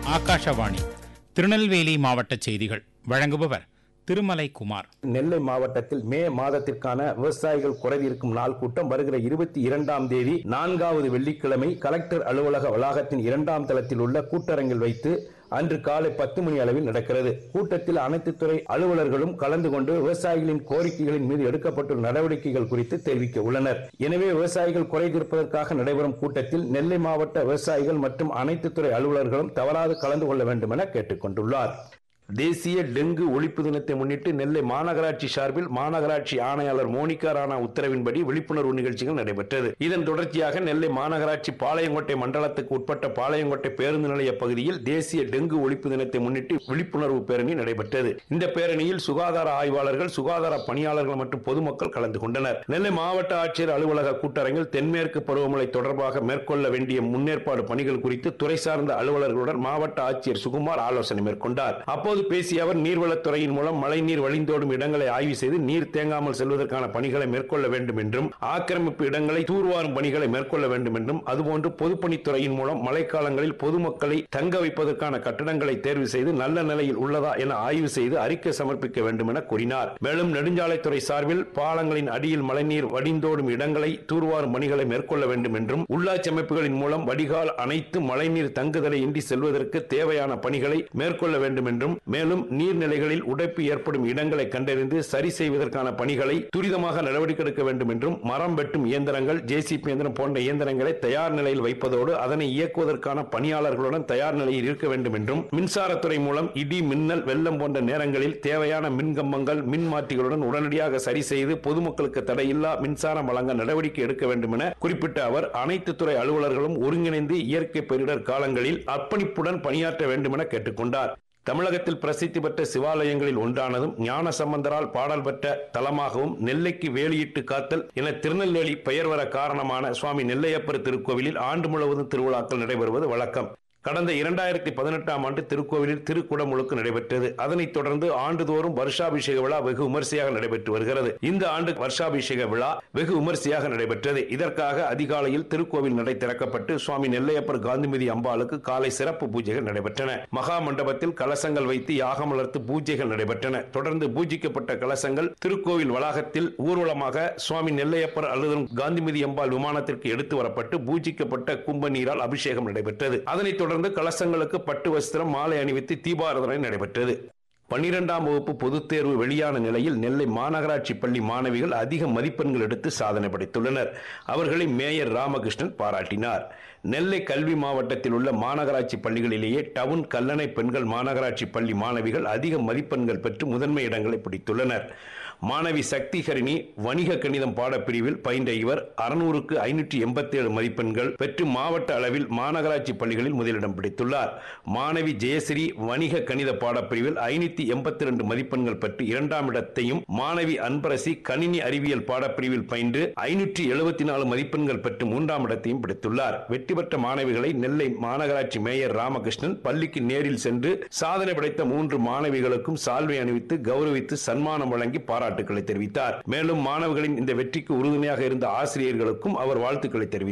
ஆகாஷவாணி திருநெல்வேலி மாவட்ட செய்திகள் வழங்குபவர் திருமலை குமார் நெல்லை மாவட்டத்தில் மே மாதத்திற்கான விவசாயிகள் குறைதீர்க்கும் நாள் கூட்டம் வருகிற இருபத்தி இரண்டாம் தேதி நான்காவது வெள்ளிக்கிழமை கலெக்டர் அலுவலக வளாகத்தின் இரண்டாம் தளத்தில் உள்ள கூட்டரங்கில் வைத்து அன்று காலை பத்து மணி அளவில் நடக்கிறது கூட்டத்தில் அனைத்து துறை அலுவலர்களும் கலந்து கொண்டு விவசாயிகளின் கோரிக்கைகளின் மீது எடுக்கப்பட்டுள்ள நடவடிக்கைகள் குறித்து தெரிவிக்க உள்ளனர் எனவே விவசாயிகள் குறை தீர்ப்பதற்காக நடைபெறும் கூட்டத்தில் நெல்லை மாவட்ட விவசாயிகள் மற்றும் அனைத்து துறை அலுவலர்களும் தவறாது கலந்து கொள்ள வேண்டும் என கேட்டுக் கொண்டுள்ளார் தேசிய டெங்கு ஒழிப்பு தினத்தை முன்னிட்டு நெல்லை மாநகராட்சி சார்பில் மாநகராட்சி ஆணையாளர் மோனிகா ராணா உத்தரவின்படி விழிப்புணர்வு நிகழ்ச்சிகள் நடைபெற்றது இதன் தொடர்ச்சியாக நெல்லை மாநகராட்சி பாளையங்கோட்டை மண்டலத்துக்கு உட்பட்ட பாளையங்கோட்டை பேருந்து நிலைய பகுதியில் தேசிய டெங்கு ஒழிப்பு தினத்தை முன்னிட்டு விழிப்புணர்வு பேரணி நடைபெற்றது இந்த பேரணியில் சுகாதார ஆய்வாளர்கள் சுகாதார பணியாளர்கள் மற்றும் பொதுமக்கள் கலந்து கொண்டனர் நெல்லை மாவட்ட ஆட்சியர் அலுவலக கூட்டரங்கில் தென்மேற்கு பருவமழை தொடர்பாக மேற்கொள்ள வேண்டிய முன்னேற்பாடு பணிகள் குறித்து துறை சார்ந்த அலுவலர்களுடன் மாவட்ட ஆட்சியர் சுகுமார் ஆலோசனை மேற்கொண்டார் அப்போது பேசிய அவர் நீர்வளத்துறையின் மூலம் மழைநீர் வழிந்தோடும் இடங்களை ஆய்வு செய்து நீர் தேங்காமல் செல்வதற்கான பணிகளை மேற்கொள்ள வேண்டும் என்றும் ஆக்கிரமிப்பு இடங்களை தூர்வாரும் பணிகளை மேற்கொள்ள வேண்டும் என்றும் அதுபோன்று பொதுப்பணித்துறையின் மூலம் மழைக்காலங்களில் பொதுமக்களை தங்க வைப்பதற்கான கட்டடங்களை தேர்வு செய்து நல்ல நிலையில் உள்ளதா என ஆய்வு செய்து அறிக்கை சமர்ப்பிக்க வேண்டும் என கூறினார் மேலும் நெடுஞ்சாலைத்துறை சார்பில் பாலங்களின் அடியில் மழைநீர் வடிந்தோடும் இடங்களை தூர்வாரும் பணிகளை மேற்கொள்ள வேண்டும் என்றும் உள்ளாட்சி அமைப்புகளின் மூலம் வடிகால் அனைத்து மழைநீர் தங்குதலை இன்றி செல்வதற்கு தேவையான பணிகளை மேற்கொள்ள வேண்டும் என்றும் மேலும் நீர்நிலைகளில் உடைப்பு ஏற்படும் இடங்களை கண்டறிந்து சரி செய்வதற்கான பணிகளை துரிதமாக நடவடிக்கை எடுக்க வேண்டும் என்றும் மரம் வெட்டும் இயந்திரங்கள் ஜேசிபி இயந்திரம் போன்ற இயந்திரங்களை தயார் நிலையில் வைப்பதோடு அதனை இயக்குவதற்கான பணியாளர்களுடன் தயார் நிலையில் இருக்க வேண்டும் என்றும் மின்சாரத்துறை மூலம் இடி மின்னல் வெள்ளம் போன்ற நேரங்களில் தேவையான மின்கம்பங்கள் மின் மாற்றிகளுடன் உடனடியாக சரி செய்து பொதுமக்களுக்கு தடையில்லா மின்சாரம் வழங்க நடவடிக்கை எடுக்க வேண்டும் என குறிப்பிட்ட அவர் அனைத்து துறை அலுவலர்களும் ஒருங்கிணைந்து இயற்கை பேரிடர் காலங்களில் அர்ப்பணிப்புடன் பணியாற்ற வேண்டும் என கேட்டுக்கொண்டார் தமிழகத்தில் பிரசித்தி பெற்ற சிவாலயங்களில் ஒன்றானதும் ஞான சம்பந்தரால் பாடல் பெற்ற தலமாகவும் நெல்லைக்கு வேலியிட்டு காத்தல் என திருநெல்வேலி பெயர் வர காரணமான சுவாமி நெல்லையப்பர் திருக்கோவிலில் ஆண்டு முழுவதும் திருவிழாக்கள் நடைபெறுவது வழக்கம் கடந்த இரண்டாயிரத்தி பதினெட்டாம் ஆண்டு திருக்கோவிலில் திருக்குடமுழுக்கு நடைபெற்றது அதனைத் தொடர்ந்து ஆண்டுதோறும் வருஷாபிஷேக விழா வெகு விமர்சையாக நடைபெற்று வருகிறது இந்த ஆண்டு வருஷாபிஷேக விழா வெகு விமர்சையாக நடைபெற்றது இதற்காக அதிகாலையில் திருக்கோவில் நடை திறக்கப்பட்டு சுவாமி நெல்லையப்பர் காந்திமதி அம்பாளுக்கு காலை சிறப்பு பூஜைகள் நடைபெற்றன மகா மண்டபத்தில் கலசங்கள் வைத்து யாகம் வளர்த்து பூஜைகள் நடைபெற்றன தொடர்ந்து பூஜிக்கப்பட்ட கலசங்கள் திருக்கோவில் வளாகத்தில் ஊர்வலமாக சுவாமி நெல்லையப்பர் அல்லது காந்திமதி அம்பாள் விமானத்திற்கு எடுத்து வரப்பட்டு பூஜிக்கப்பட்ட கும்ப நீரால் அபிஷேகம் நடைபெற்றது அதனைத் தொடர்ந்து கலசங்களுக்கு பட்டு வஸ்திரம் மாலை அணிவித்து தீபாராதனை நடைபெற்றது பன்னிரெண்டாம் வகுப்பு பொதுத் தேர்வு வெளியான நிலையில் நெல்லை மாநகராட்சி பள்ளி மாணவிகள் அதிக மதிப்பெண்கள் எடுத்து சாதனை படைத்துள்ளனர் அவர்களை மேயர் ராமகிருஷ்ணன் பாராட்டினார் நெல்லை கல்வி மாவட்டத்தில் உள்ள மாநகராட்சி பள்ளிகளிலேயே டவுன் கல்லணை பெண்கள் மாநகராட்சி பள்ளி மாணவிகள் அதிக மதிப்பெண்கள் பெற்று முதன்மை இடங்களை பிடித்துள்ளனர் மாணவி சக்தி ஹரிணி வணிக கணிதம் பாடப்பிரிவில் பயின்ற இவர் அறுநூறுக்கு ஐநூற்றி எண்பத்தி ஏழு மதிப்பெண்கள் பெற்று மாவட்ட அளவில் மாநகராட்சி பள்ளிகளில் முதலிடம் பிடித்துள்ளார் மாணவி ஜெயஸ்ரீ வணிக கணித பாடப்பிரிவில் ஐநூத்தி எண்பத்தி ரெண்டு மதிப்பெண்கள் பெற்று இரண்டாம் இடத்தையும் மாணவி அன்பரசி கணினி அறிவியல் பாடப்பிரிவில் பயின்று ஐநூற்றி எழுபத்தி நாலு மதிப்பெண்கள் பெற்று மூன்றாம் இடத்தையும் பிடித்துள்ளார் வெற்றி பெற்ற மாணவிகளை நெல்லை மாநகராட்சி மேயர் ராமகிருஷ்ணன் பள்ளிக்கு நேரில் சென்று சாதனை படைத்த மூன்று மாணவிகளுக்கும் சால்வை அணிவித்து கௌரவித்து சன்மானம் வழங்கி பாராட்டுக்களை தெரிவித்தார் மேலும் மாணவர்களின் இந்த வெற்றிக்கு உறுதுணையாக இருந்த ஆசிரியர்களுக்கும் அவர் வாழ்த்துக்களை தெரிவித்தார்